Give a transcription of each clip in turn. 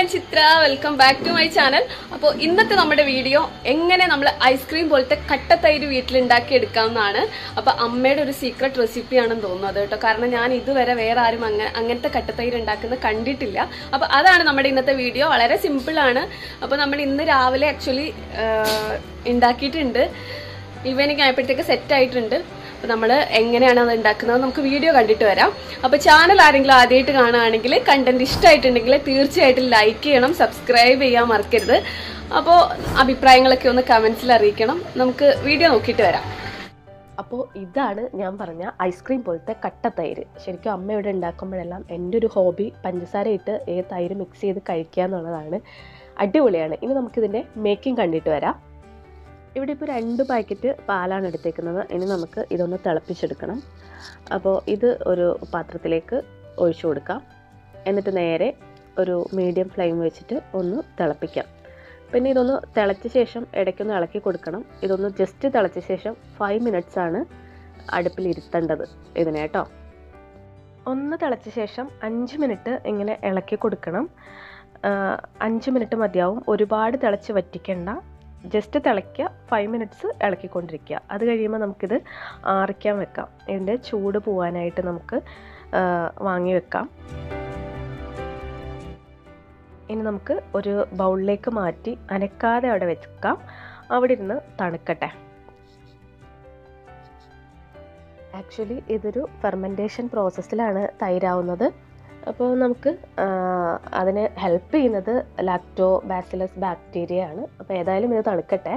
ഞാൻ Chithra welcome back to my channel അപ്പോൾ ഇന്നത്തെ നമ്മുടെ വീഡിയോ എങ്ങനെ നമ്മൾ ഐസ്ക്രീം പോലത്തെ കട്ടത്തൈര് വീട്ടിൽ ഉണ്ടാക്കി എടുക്കാമെന്നാണ് അപ്പോൾ അമ്മയുടെ ഒരു സീക്രട്ട് റെസിപ്പിയാണെന്ന് തോന്നുന്നത് കേട്ടോ കാരണം ഞാൻ ഇതുവരെ വേറെ ആരും അങ്ങനെ അങ്ങനത്തെ കട്ടത്തൈര് ഉണ്ടാക്കുന്നത് കണ്ടിട്ടില്ല അപ്പോൾ അതാണ് നമ്മുടെ ഇന്നത്തെ വീഡിയോ വളരെ സിമ്പിളാണ് അപ്പോൾ നമ്മൾ ഇന്ന് രാവിലെ ആക്ച്വലി ഉണ്ടാക്കിയിട്ടുണ്ട് ഈവനിങ് ആയപ്പോഴത്തേക്ക് സെറ്റ് ആയിട്ടുണ്ട് അപ്പോൾ നമ്മൾ എങ്ങനെയാണ് അത് ഉണ്ടാക്കുന്നത് നമുക്ക് വീഡിയോ കണ്ടിട്ട് വരാം അപ്പോൾ ചാനൽ ആരെങ്കിലും ആദ്യമായിട്ട് കാണുകയാണെങ്കിൽ കണ്ടന്റ് ഇഷ്ടമായിട്ടുണ്ടെങ്കിൽ തീർച്ചയായിട്ടും ലൈക്ക് ചെയ്യണം സബ്സ്ക്രൈബ് ചെയ്യാൻ മറക്കരുത് അപ്പോൾ അഭിപ്രായങ്ങളൊക്കെ ഒന്ന് കമൻസിൽ അറിയിക്കണം നമുക്ക് വീഡിയോ നോക്കിയിട്ട് വരാം അപ്പോൾ ഇതാണ് ഞാൻ പറഞ്ഞ ഐസ്ക്രീം പോലത്തെ കട്ട തൈര് ശരിക്കും അമ്മ ഇവിടെ ഉണ്ടാക്കുമ്പോഴെല്ലാം എൻ്റെ ഒരു ഹോബി പഞ്ചസാര ഇട്ട് ഏ തൈര് മിക്സ് ചെയ്ത് കഴിക്കുക എന്നുള്ളതാണ് അടിപൊളിയാണ് ഇനി നമുക്കിതിൻ്റെ മേക്കിംഗ് കണ്ടിട്ട് വരാം ഇവിടെ ഇപ്പോൾ രണ്ട് പാക്കറ്റ് പാലാണ് എടുത്തേക്കുന്നത് ഇനി നമുക്ക് ഇതൊന്ന് തിളപ്പിച്ചെടുക്കണം അപ്പോൾ ഇത് ഒരു പാത്രത്തിലേക്ക് ഒഴിച്ചു കൊടുക്കാം എന്നിട്ട് നേരെ ഒരു മീഡിയം ഫ്ലെയിം വെച്ചിട്ട് ഒന്ന് തിളപ്പിക്കാം പിന്നെ ഇതൊന്ന് തിളച്ച ശേഷം ഇടയ്ക്കൊന്ന് ഇളക്കി കൊടുക്കണം ഇതൊന്ന് ജസ്റ്റ് തിളച്ച ശേഷം ഫൈവ് മിനിറ്റ്സ് ആണ് അടുപ്പിൽ ഇരുത്തേണ്ടത് ഇതിനെ കേട്ടോ ഒന്ന് തിളച്ച ശേഷം അഞ്ച് മിനിറ്റ് ഇങ്ങനെ ഇളക്കി കൊടുക്കണം ആ, അഞ്ച് മിനിറ്റ് മതിയാവും ഒരുപാട് തിളച്ച് വറ്റിക്കണ്ട ജസ്റ്റ് തിളയ്ക്കുക ഫൈവ് മിനിറ്റ്സ് ഇളക്കിക്കൊണ്ടിരിക്കുക അത് കഴിയുമ്പോൾ നമുക്കിത് ആറിക്കാൻ വെക്കാം ഇതിൻ്റെ ചൂട് പോവാനായിട്ട് നമുക്ക് ആ, വാങ്ങി വെക്കാം ഇനി നമുക്ക് ഒരു ബൗളിലേക്ക് മാറ്റി അനക്കാതെ അവിടെ വെക്കാം അവിടെ ഇരുന്ന് തണുക്കട്ടെ ആക്ച്വലി ഇതൊരു ഫെർമെൻറ്റേഷൻ പ്രോസസ്സിലാണ് തൈരാവുന്നത് അപ്പോൾ നമുക്ക് ആ, അതിന് ഹെൽപ്പ് ചെയ്യുന്നത് ലാക്ടോ ബാസിലസ് ബാക്ടീരിയ ആണ് അപ്പോൾ ഏതായാലും ഇത് തണുക്കട്ടെ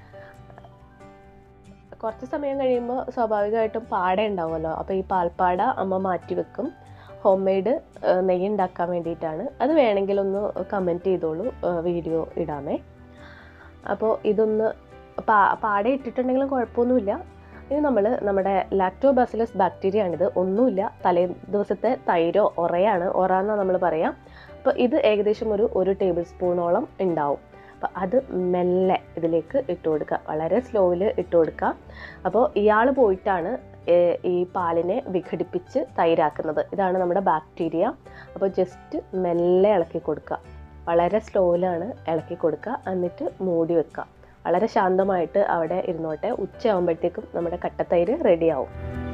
കുറച്ച് സമയം കഴിയുമ്പോൾ സ്വാഭാവികമായിട്ടും പാട ഉണ്ടാവുമല്ലോ അപ്പോൾ ഈ പാൽപ്പാട അമ്മ മാറ്റി വെക്കും ഹോം മെയ്ഡ് നെയ്യ് ഉണ്ടാക്കാൻ വേണ്ടിയിട്ടാണ് അത് വേണമെങ്കിൽ ഒന്ന് കമൻറ്റ് ചെയ്തോളൂ വീഡിയോ ഇടാമേ അപ്പോൾ ഇതൊന്ന് പാ പാട ഇട്ടിട്ടുണ്ടെങ്കിലും കുഴപ്പമൊന്നുമില്ല ഇനി നമ്മൾ നമ്മുടെ ലാക്ടോബാസിലസ് ബാക്ടീരിയ ആണിത് ഒന്നുമില്ല തലേ ദിവസത്തെ തൈരോ ഒറയാണ് ഒറ എന്നാണ് നമ്മൾ പറയാം അപ്പോൾ ഇത് ഏകദേശം ഒരു ഒരു ടേബിൾ സ്പൂണോളം ഉണ്ടാവും അപ്പോൾ അത് മെല്ലെ ഇതിലേക്ക് ഇട്ട് കൊടുക്കുക വളരെ സ്ലോവിൽ ഇട്ട് കൊടുക്കുക അപ്പോൾ ഇയാൾ പോയിട്ടാണ് ഏർ, ഈ പാലിനെ വിഘടിപ്പിച്ച് തൈരാക്കുന്നത് ഇതാണ് നമ്മുടെ ബാക്ടീരിയ അപ്പോൾ ജസ്റ്റ് മെല്ലെ ഇളക്കി കൊടുക്കുക വളരെ സ്ലോയിലാണ് ഇളക്കി കൊടുക്കുക എന്നിട്ട് മൂടി വെക്കുക വളരെ ശാന്തമായിട്ട് അവിടെ ഇരുന്നോട്ടെ ഉച്ചയാകുമ്പോഴത്തേക്കും നമ്മുടെ കട്ടത്തൈര് റെഡിയാവും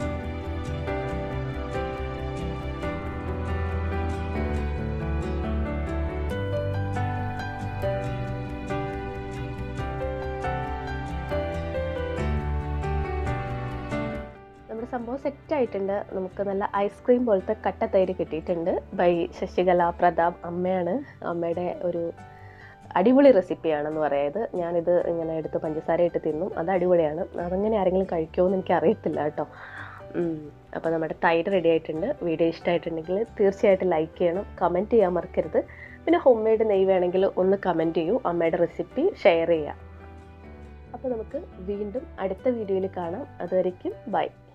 നമ്മുടെ സംഭവം സെറ്റ് ആയിട്ടുണ്ട് നമുക്ക് നല്ല ഐസ്ക്രീം പോലത്തെ കട്ടത്തൈര് കിട്ടിയിട്ടുണ്ട് ബൈ ശശികല പ്രതാപ് അമ്മയാണ് അമ്മയുടെ ഒരു അടിപൊളി റെസിപ്പിയാണെന്ന് പറയായത് ഞാനിത് ഇങ്ങനെ എടുത്ത് പഞ്ചസാര ഇട്ട് തിന്നും അത് അടിപൊളിയാണ് അതങ്ങനെ ആരെങ്കിലും കഴിക്കുമോ എന്ന് എനിക്ക് അറിയത്തില്ല കേട്ടോ അപ്പോൾ നമ്മുടെ തൈര് റെഡി ആയിട്ടുണ്ട് വീഡിയോ ഇഷ്ടമായിട്ടുണ്ടെങ്കിൽ തീർച്ചയായിട്ടും ലൈക്ക് ചെയ്യണം കമൻറ്റ് ചെയ്യാൻ മറക്കരുത് പിന്നെ ഹോം മെയ്ഡ് നെയ്യ് വേണമെങ്കിൽ ഒന്ന് കമൻറ്റ് ചെയ്യൂ അമ്മയുടെ റെസിപ്പി ഷെയർ ചെയ്യാം അപ്പോൾ നമുക്ക് വീണ്ടും അടുത്ത വീഡിയോയിൽ കാണാം അതുവരയ്ക്കും ബൈ